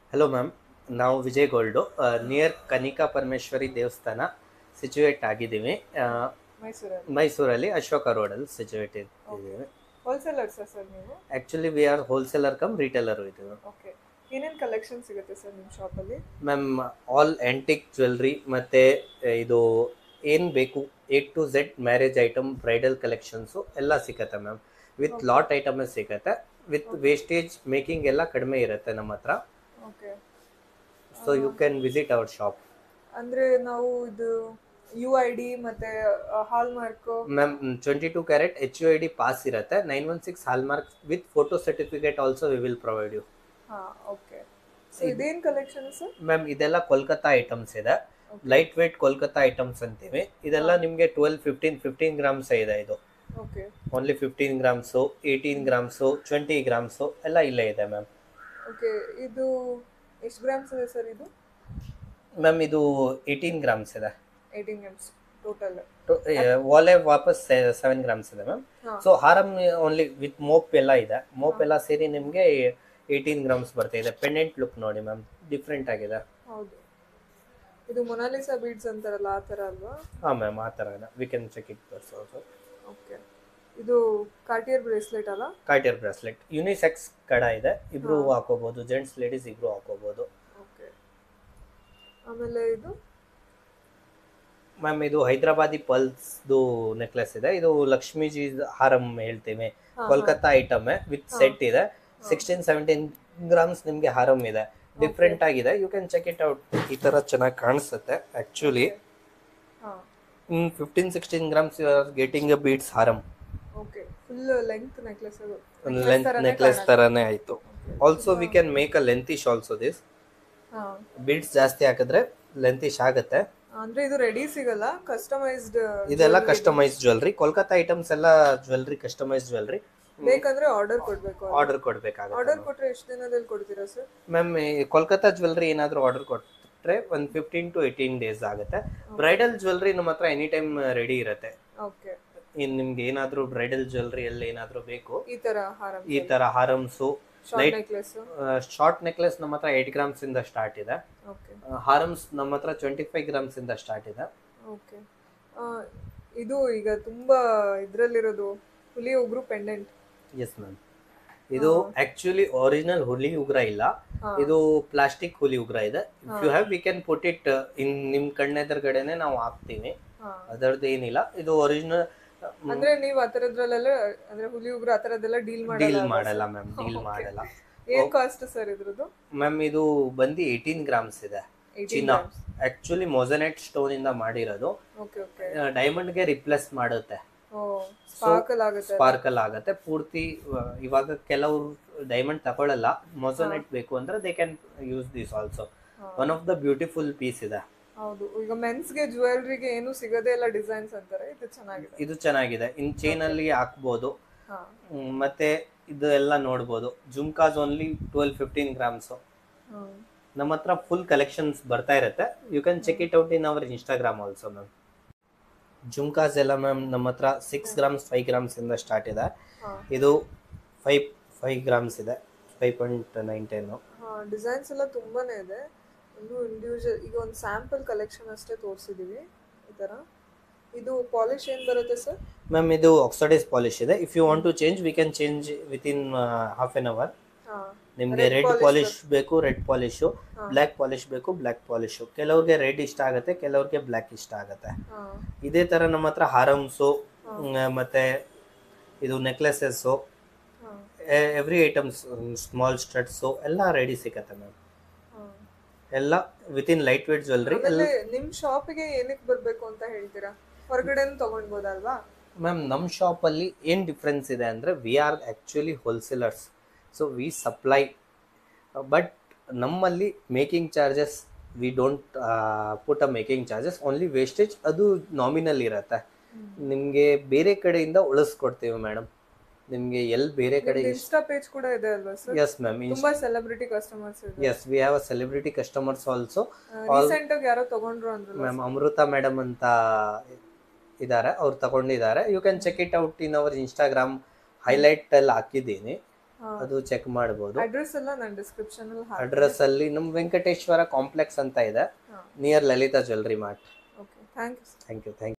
Hello ma'am ನಾವು Vijay gold near Kanika Parameshwari ದೇವಸ್ಥಾನ situate ಆಗಿದ್ದೀವಿ ಆ, ಮೈಸೂರಲ್ಲಿ ಮೈಸೂರಲ್ಲಿ ಅಶೋಕ ರೋಡಲ್ಲಿ ಸಿಚುವೇಟ್ ಇದ್ದೀವಿ ಹೋಲ್ಸೇಲರ್ಸಾ ಸರ್ ನೀವು actually we are wholesaler cum retailer ಇದ್ದೀವಿ ಓಕೆ ಏನೇನು ಕಲೆಕ್ಷನ್ ಸಿಗುತ್ತೆ ಸರ್ ನಿಮ್ಮ ಶಾಪಲ್ಲಿ ಮ್ಯಾಮ್ ಆಲ್ ಆ್ಯಂಟಿಕ್ ಜ್ಯುವೆಲ್ರಿ ಮತ್ತು ಇದು ಏನು ಬೇಕು A to Z marriage item bridal collections ಎಲ್ಲ ಸಿಗುತ್ತೆ ಮ್ಯಾಮ್ ವಿತ್ Okay. ಲಾಟ್ ಐಟಮೇ ಸಿಗುತ್ತೆ ವಿತ್ ವೇಸ್ಟೇಜ್ ಮೇಕಿಂಗ್ ಎಲ್ಲ ಕಡಿಮೆ ಇರುತ್ತೆ ನಮ್ಮ ಹತ್ರ okay so you can visit our shop ಅಂದ್ರೆ ನಾವು ಇದು ಯು ಐ ಡಿ ಮತ್ತೆ hallmark ma'am twenty two carat H U I D pass ಇರುತ್ತೆ nine one six hallmark with photo certificate also we will provide you ಹಾ okay so ಇದೇನ್ collection sir ma'am ಇದೆಲ್ಲ Kolkata items ಇದೆ light weight Kolkata items ಅಂತೀವಿ ಇದೆಲ್ಲ ನಿಮಗೆ twelve fifteen fifteen grams ಇದೆ ಇದು okay only fifteen grams eighteen grams twenty grams ಎಲ್ಲ ಇಲ್ಲೇ ಇದೆ ಮ್ಯಾಮ್ ಓಕೆ ಇದು ಎಷ್ಟು ಗ್ರಾಮ್ಸ್ ಇದೆ ಸರ್ ಇದು ಮ್ಯಾಮ್ ಇದು ಏಯ್ಟೀನ್ ಗ್ರಾಮ್ಸ್ ಇದೆ ಏಯ್ಟೀನ್ ಗ್ರಾಮ್ಸ್ ಟೋಟಲ್ ವಾಲೆ ವಾಪಸ್ ಸೆವೆನ್ ಗ್ರಾಮ್ಸ್ ಇದೆ ಮ್ಯಾಮ್ ಹಾ ಸೊ ಹಾರಮ್ ಓನ್ಲಿ ವಿತ್ ಮೋಪ್ ಎಲ್ಲ ಇದೆ ಮೋಪ್ ಎಲ್ಲ ಸೇರಿ ನಿಮಗೆ ಏಯ್ಟೀನ್ ಗ್ರಾಮ್ಸ್ ಬರ್ತಾ ಇದೆ ಪೆಂಡೆಂಟ್ ಲುಕ್ ನೋಡಿ ಮ್ಯಾಮ್ ಡಿಫ್ರೆಂಟ್ ಆಗಿದೆ ಹೌದು ಇದು ಮೊನಾಲಿಸಾ ಬೀಡ್ಸ್ ಅಂತಾರಲ್ಲ ಆ ಥರ ಅಲ್ವಾ ಹಾಂ ಮ್ಯಾಮ್ ಆ ಥರ ಇದೆ we can check it bus also okay ಇದು ಕಾರ್ಟಿಯರ್ ಬ್ರೇಸ್ಲೆಟ್ ಅಲ್ಲ ಕಾಯ್ಟಿಯರ್ ಬ್ರಾಸ್ಲೆಟ್ ಯುನಿಸೆಕ್ಸ್ ಕಡ ಇದೆ ಇಬ್ರು ಹಾ. ಹಾಕೋಬಹುದು ಜೆಂಟ್ಸ್ ಲೇಡೀಸ್ ಇಬ್ರು ಹಾಕೋಬಹುದು ಓಕೆ ಆಮೇಲೆ ಇದು ಮ್ಯಾಮ್ ಇದು ಹೈದರಾಬಾದಿ ಪಲ್ಸ್ದು ನೆಕ್ಲೆಸ್ ಇದೆ ಇದು ಲಕ್ಷ್ಮೀಜಿ ಹಾರಮ್ ಹೇಳ್ತೀವಿ ಹಾ, ಕೋಲ್ಕತ್ತಾ ಐಟಮ್ ವಿತ್ ಹಾ. ಸೆಟ್ ಇದೆ ಸಿಕ್ಸ್ಟೀನ್ ಸೆವೆಂಟೀನ್ ಗ್ರಾಮ್ಸ್ ನಿಮಗೆ ಹಾರಮ್ ಇದೆ ಡಿಫ್ರೆಂಟ್ ಆಗಿದೆ you can check it out ಈ ತರ ಚೆನ್ನಾಗಿ ಕಾಣಿಸುತ್ತೆ ಆಕ್ಚುಲಿ ಹಾ in fifteen sixteen grams you are getting a beats ಹಾರಮ್ okay full length necklace ಅದು ಲೆಂತ್ ನೆಕ್ಲೆಸ್ ತರಾನೇ ಆಯ್ತು also we can make a ಲೆಂತಿಶ್ also this ಹಾ ಬೀಡ್ಸ್ ಜಾಸ್ತಿ ಹಾಕಿದ್ರೆ ಲೆಂತಿಶ್ ಆಗುತ್ತೆ ಅಂದ್ರೆ ಇದು ರೆಡಿ ಸಿಗಲ್ಲ ಕಸ್ಟಮೈಸ್ಡ್ ಇದೆಲ್ಲ ಕಸ್ಟಮೈಸ್ ಜ್ಯುವೆಲ್ರಿ ಕೋಲ್ಕತ್ತಾ ಐಟಮ್ಸ್ ಎಲ್ಲ ಜ್ಯುವೆಲ್ರಿ ಕಸ್ಟಮೈಸ್ ಜ್ಯುವೆಲ್ರಿ ಬೇಕಂದ್ರೆ ಆರ್ಡರ್ ಕೊಡ್ಬೇಕು ಆರ್ಡರ್ ಕೊಡ್ಬೇಕಾಗುತ್ತೆ ಆರ್ಡರ್ ಕೊಟ್ರೆ ಎಷ್ಟು ದಿನದಲ್ಲಿ ಕೊಡ್ತೀರಾ ಸರ್ ಮ್ಯಾಮ್ ಕೋಲ್ಕತ್ತಾ ಜ್ಯುವೆಲ್ರಿ ಏನಾದರೂ ಆರ್ಡರ್ ಕೊಟ್ಟರೆ ಒಂದು ಫಿಫ್ಟೀನ್ ಟು ಏಯ್ಟೀನ್ ಡೇಸ್ ಆಗುತ್ತೆ ಬ್ರೈಡಲ್ ಜ್ಯುವೆಲ್ರಿ ನಮ್ಮ ಹತ್ರ ಎನಿ ಟೈಮ್ ರೆಡಿ ಇರುತ್ತೆ ಓಕೆ ಇನ್ನು ನಿಮ್ಗೆ ಏನಾದರೂ ಬ್ರೈಡಲ್ ಜ್ಯುವೆಲ್ರಿ ಎಲ್ಲ ಏನಾದರೂ ಬೇಕು ಈ ತರ ಹಾರಂ ಈ ತರ ಹಾರಮ್ಸು short light- necklace short necklace ನಮ್ಮ ಹತ್ರ ಏಟ್ ಗ್ರಾಮ್ಸ್ ಇಂದ ಸ್ಟಾರ್ಟ್ ಇದೆ ಓಕೆ ಹಾರಮ್ಸ್ ನಮ್ಮ ಹತ್ರ ಟ್ವೆಂಟಿ ಫೈವ್ ಗ್ರಾಮ್ಸ್ ಇಂದ ಸ್ಟಾರ್ಟ್ ಇದೆ ಓಕೆ ಇದು ಈಗ ತುಂಬಾ ಇದ್ರಲ್ಲಿರೋದು ಹುಲಿ ಉಗ್ರು ಪೆಂಡೆಂಟ್ ಎಸ್ ಮ್ಯಾಮ್ ಇದು ಆಕ್ಚುಲಿ ಒರಿಜಿನಲ್ ಹುಲಿ ಉಗ್ರ ಇಲ್ಲ ಇದು ಪ್ಲಾಸ್ಟಿಕ್ ಹುಲಿ ಉಗ್ರ ಇದೆ if you have we can put it in ನಿಮ್ ಕಣ್ಣೆದುರುಗಡೆನೆ ನಾವು ಹಾಕ್ತೀವಿ ಅದರದ್ದು ಏನಿಲ್ಲ ಇದು ಒರಿಜಿನಲ್ ಅಂದ್ರೆ ನೀವು ಆ ತರದ್ರಲ್ಲೆಲ್ಲ ಅಂದ್ರೆ ಹುಲಿ ಉಗ್ರು ಆ ತರದ್ದೆಲ್ಲ ಡೀಲ್ ಡೀಲ್ ಮಾಡಲ್ಲ ಮಾಡಲ್ಲ ಮ್ಯಾಮ್ ಡೀಲ್ Okay. ಮಾಡಲ್ಲ ಏನ್ ಕಾಸ್ಟ್ ಸರ್ ಇದ್ರದ್ದು ಮ್ಯಾಮ್ ಇದು ಬಂದು ಏಯ್ಟೀನ್ ಗ್ರಾಮ್ಸ್ ಇದೆ ಚಿನ್ನ ಆಕ್ಚುಲಿ ಮೊಸನೆಟ್ ಸ್ಟೋನ್ ಇಂದ ಮಾಡಿರೋದು ಓಕೆ ಓಕೆ ಡೈಮಂಡ್ ಗೆ ರಿಪ್ಲೇಸ್ ಮಾಡುತ್ತೆ ಓ ಸ್ಪಾರ್ಕಲ್ ಆಗುತ್ತೆ ಸ್ಪಾರ್ಕಲ್ ಆಗುತ್ತೆ ಪೂರ್ತಿ ಆ, ಇವಾಗ ಕೆಲವರು ಡೈಮಂಡ್ ತಗೊಳ್ಳಲ್ಲ ಮೊಸನೆಟ್ ಬೇಕು ಅಂದ್ರೆ they can use this also ಹಾ. One of the beautiful piece ಇದೆ ಹೌದು ಈಗ ಮೆನ್ಸ್ಗೆ ಜ್ಯುವೆಲ್ರಿಗೆ ಏನು ಸಿಗದೇ ಇಲ್ಲ ಡಿಸೈನ್ಸ್ ಅಂತಾರೆ ಇದು ಚೆನ್ನಾಗಿದೆ ಇದು ಚೆನ್ನಾಗಿದೆ ಇನ್ ಚೈನ್ ಅಲ್ಲಿ ಹಾಕ್ಬೋದು ಹಾ ಹ್ಮ್, ಮತ್ತೆ ಇದು ಎಲ್ಲ ನೋಡ್ಬೋದು jhumkas only twelve fifteen grams hmm. ನಮ್ಮ ಹತ್ರ ಫುಲ್ ಕಲೆಕ್ಷನ್ಸ್ ಬರ್ತಾ ಇರುತ್ತೆ you can check it out in our Instagram also ma'am jhumkas ಎಲ್ಲ ಮ್ಯಾಮ್ ನಮ್ಮ ಹತ್ರ ಸಿಕ್ಸ್ ಗ್ರಾಮ್ಸ್ ಫೈವ್ ಗ್ರಾಮ್ಸ್ ಇಂದ ಸ್ಟಾರ್ಟ್ ಇದೆ ಹಾ ಇದು ಫೈವ್ ಫೈವ್ ಗ್ರಾಮ್ಸ್ ಇದೆ ಫೈವ್ ಪಾಯಿಂಟ್ ನೈನ್ ಟೆನ್ ಹಾ ಡಿಸೈನ್ಸ್ ಎಲ್ಲ ತುಂಬಾನೇ ಇದೆ ಒಂದು ಇಂಡಿವಿಜುವಲ್ ಈಗ ಒಂದು ಸ್ಯಾಂಪಲ್ ಕಲೆಕ್ಷನ್ ಅಷ್ಟೇ ತೋರಿಸಿದೀವಿ ಈ ತರ ಇದು ಪಾಲಿಶ್ ಏನ್ ಬರುತ್ತೆ ಸರ್ ಮ್ಯಾಮ್ ಇದು ಆಕ್ಸೈಡೈಸ್ ಪಾಲಿಶ್ ಇದೆ if you want to change we can change with in half an hour ಹಾ ನಿಮಗೆ Red ರೆಡ್ polish ಪಾಲಿಶ್ ಬೇಕು ರೆಡ್ ಪಾಲಿಶು ಹಾ. ಬ್ಲ್ಯಾಕ್ ಪಾಲಿಶ್ ಬೇಕು ಬ್ಲ್ಯಾಕ್ ಪಾಲಿಶು ಕೆಲವ್ರಿಗೆ ರೆಡ್ ಇಷ್ಟ ಆಗುತ್ತೆ ಕೆಲವ್ರಿಗೆ ಬ್ಲ್ಯಾಕ್ ಇಷ್ಟ ಆಗುತ್ತೆ ಹಾ ಇದೇ ತರ ನಮ್ಮ ಹತ್ರ ಹಾರಮ್ಸು ಹಾ. ಮತ್ತೆ ಇದು ನೆಕ್ಲೆಸಸ್ಸು ಹಾ ಎವ್ರಿ ಐಟಮ್ಸ್ ಸ್ಮಾಲ್ ಸ್ಟಡ್ಸು ಎಲ್ಲ ರೆಡಿ ಸಿಗತ್ತೆ ಮ್ಯಾಮ್ ಹಾ ಎಲ್ಲ with in light weight jewellery ಆಮೇಲೆ ನಿಮ್ ಶಾಪಿಗೆ ಏನಕ್ಕೆ ಬರ್ಬೇಕು ಅಂತ ಹೇಳ್ತೀರಾ ಹೊರಗಡೆನೂ ತಗೊಂಡ್ಬೋದಲ್ವಾ ಮ್ಯಾಮ್ ನಮ್ಮ ಶಾಪಲ್ಲಿ ಏನು ಡಿಫ್ರೆನ್ಸ್ ಇದೆ ಅಂದರೆ we are actually wholesalers so we supply but ನಮ್ಮಲ್ಲಿ making charges we don't put a making charges only wastage ಅದು ನಾಮಿನಲ್ ಇರುತ್ತೆ ನಿಮಗೆ ಬೇರೆ ಕಡೆಯಿಂದ ಉಳಿಸ್ಕೊಡ್ತೀವಿ ಮೇಡಮ್ ನಿಮಗೆ ಎಲ್ಲಿ ಬೇರೆ ಕಡೆ ಇನ್ಸ್ಟಾ ಪೇಜ್ ಕೂಡ ಇದೆ ಅಲ್ವಾ ಸರ್ ಎಸ್ ಮ್ಯಾಮ್ ತುಂಬಾ ಸೆಲೆಬ್ರಿಟಿ ಕಸ್ಟಮರ್ಸ್ ಇದೆ yes we have a celebrity customers also recent ಆಗಿ ಯಾರೋ ತಗೊಂಡ್ರು ಅಂದ್ರಲ್ಲ ಮ್ಯಾಮ್ ಅಮೃತ ಮೇಡಮ್ ಅಂತ ಇದ್ದಾರೆ ಅವ್ರು ತಗೊಂಡಿದ್ದಾರೆ you can check it out in our Instagram highlight ಅಲ್ಲಿ ಹಾಕಿದ್ದೀನಿ ಹಾ. ಅದು ಚೆಕ್ ಮಾಡ್ಬೋದು ಅಡ್ರೆಸ್ ಎಲ್ಲ ನಾನು ಡಿಸ್ಕ್ರಿಪ್ಷನ್ ಅಲ್ಲಿ ಹಾಕಿ ಅಡ್ರೆಸ್ ಅಲ್ಲಿ ನಮ್ಮ ವೆಂಕಟೇಶ್ವರ ಕಾಂಪ್ಲೆಕ್ಸ್ ಅಂತ ಇದೆ ಹಾ. Near Lalitha jewellery mart okay thank you thank you thank you